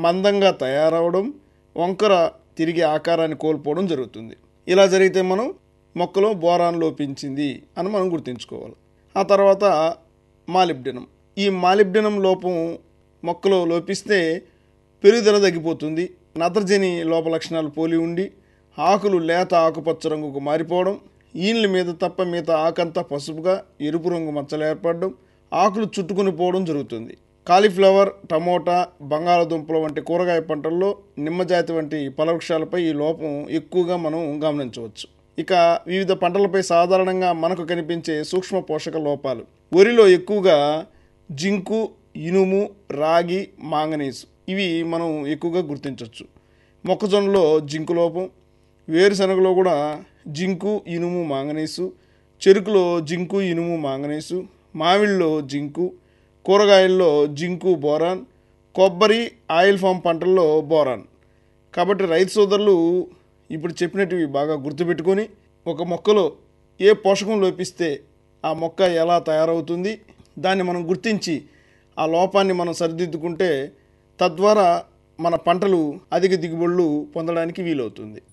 మందంగా తయారవడం వంకర తిరిగి ఆకారాన్ని కోల్పోవడం జరుగుతుంది ఇలా జరిగితే మనం మొక్కలో బోరాన్ లోపించింది అని మనం గుర్తుంచుకోవాలి ఆ తర్వాత మాలిబ్డినం ఈ మాలిబ్డినం లోపం మొక్కలో లోపిస్తే పెరుగుదల తగ్గిపోతుంది నత్రజని లోప లక్షణాలు పోలి ఉండి ఆకులు లేత ఆకుపచ్చ రంగుకు మారిపోవడం ఈన్ల మీద తప్ప మిగతా ఆకంతా పసుపుగా ఎరుపు రంగు మచ్చలు ఏర్పడడం ఆకులు చుట్టుకుని పోవడం జరుగుతుంది కాలీఫ్లవర్ టమోటా బంగాళాదుంపల వంటి కూరగాయ పంటల్లో నిమ్మజాతి వంటి ఫలవృక్షాలపై ఈ లోపం ఎక్కువగా మనం గమనించవచ్చు ఇక వివిధ పంటలపై సాధారణంగా మనకు కనిపించే సూక్ష్మ పోషక లోపాలు వరిలో ఎక్కువగా జింకు ఇనుము రాగి మాంగనీసు ఇవి మనం ఎక్కువగా గుర్తించవచ్చు మొక్కజొన్నలో జింకు లోపం వేరుశనగలో కూడా జింకు ఇనుము మాంగనీసు చెరుకులో జింకు ఇనుము మాంగనీసు మామిడిలో జింకు కూరగాయల్లో జింకు బోరాన్ కొబ్బరి ఆయిల్ ఫామ్ పంటల్లో బోరాన్ కాబట్టి రైతు సోదరులు ఇప్పుడు చెప్పినట్టువి బాగా గుర్తుపెట్టుకొని ఒక మొక్కలో ఏ పోషకం లోపిస్తే ఆ మొక్క ఎలా తయారవుతుంది దాన్ని మనం గుర్తించి ఆ లోపాన్ని మనం సరిదిద్దుకుంటే తద్వారా మన పంటలు అధిక దిగుబడులు పొందడానికి వీలవుతుంది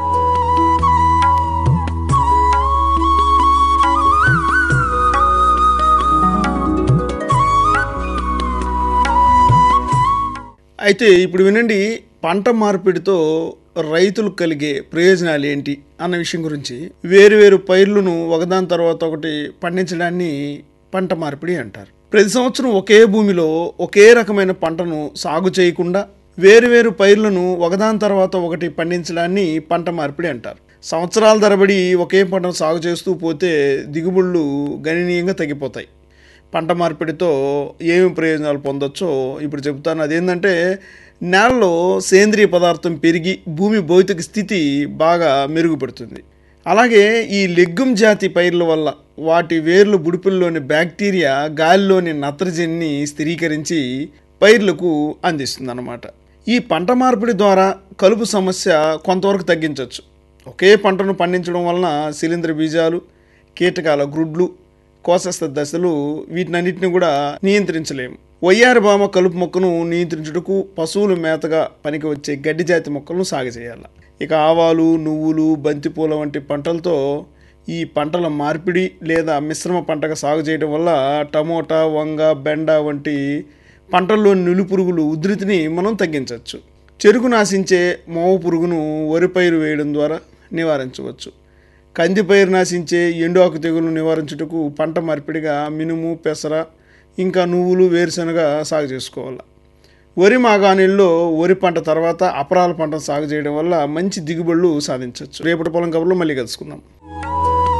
అయితే ఇప్పుడు వినండి పంట మార్పిడితో రైతులకు కలిగే ప్రయోజనాలు ఏంటి అన్న విషయం గురించి వేరు వేరు పైర్లను ఒకదాని తర్వాత ఒకటి పండించడాన్ని పంట మార్పిడి అంటారు ప్రతి సంవత్సరం ఒకే భూమిలో ఒకే రకమైన పంటను సాగు చేయకుండా వేరువేరు పైర్లను ఒకదాని తర్వాత ఒకటి పండించడాన్ని పంట మార్పిడి అంటారు సంవత్సరాల తరబడి ఒకే పంటను సాగు చేస్తూ పోతే దిగుబడులు గణనీయంగా తగ్గిపోతాయి పంట మార్పిడితో ఏమి ప్రయోజనాలు పొందొచ్చో ఇప్పుడు చెబుతాను అదేంటంటే నేలలో సేంద్రియ పదార్థం పెరిగి భూమి భౌతిక స్థితి బాగా మెరుగుపడుతుంది అలాగే ఈ లెగ్గుమ్ జాతి పైర్ల వల్ల వాటి వేర్లు బుడిపుల్లోని బ్యాక్టీరియా గాలిలోని నత్రజనిని స్థిరీకరించి పైర్లకు అందిస్తుంది అన్నమాట ఈ పంట మార్పిడి ద్వారా కలుపు సమస్య కొంతవరకు తగ్గించవచ్చు ఒకే పంటను పండించడం వలన శిలీంద్ర బీజాలు కీటకాల గ్రుడ్లు కోసస్థ దశలు వీటినన్నిటిని కూడా నియంత్రించలేము వయ్యారి బామ కలుపు మొక్కను నియంత్రించుటకు పశువుల మేతగా పనికి వచ్చే గడ్డి జాతి మొక్కలను సాగు చేయాలి ఇక ఆవాలు నువ్వులు బంతిపూల వంటి పంటలతో ఈ పంటల మార్పిడి లేదా మిశ్రమ పంటగా సాగు చేయడం వల్ల టమోటా వంగ బెండ వంటి పంటల్లోని నులి పురుగులు ఉధృతిని మనం తగ్గించవచ్చు చెరుకు నాశించే మోవ పురుగును వరి పైరు వేయడం ద్వారా నివారించవచ్చు కంది పైరు నాశించే ఎండు ఆకు తెగులు నివారించుటకు పంట మార్పిడిగా మినుము పెసర ఇంకా నువ్వులు వేరుశనగ సాగు చేసుకోవాలి వరి మాగాణిల్లో వరి పంట తర్వాత అపరాల పంట సాగు చేయడం వల్ల మంచి దిగుబడులు సాధించవచ్చు రేపటి పొలం కబుర్లో మళ్ళీ కలుసుకుందాం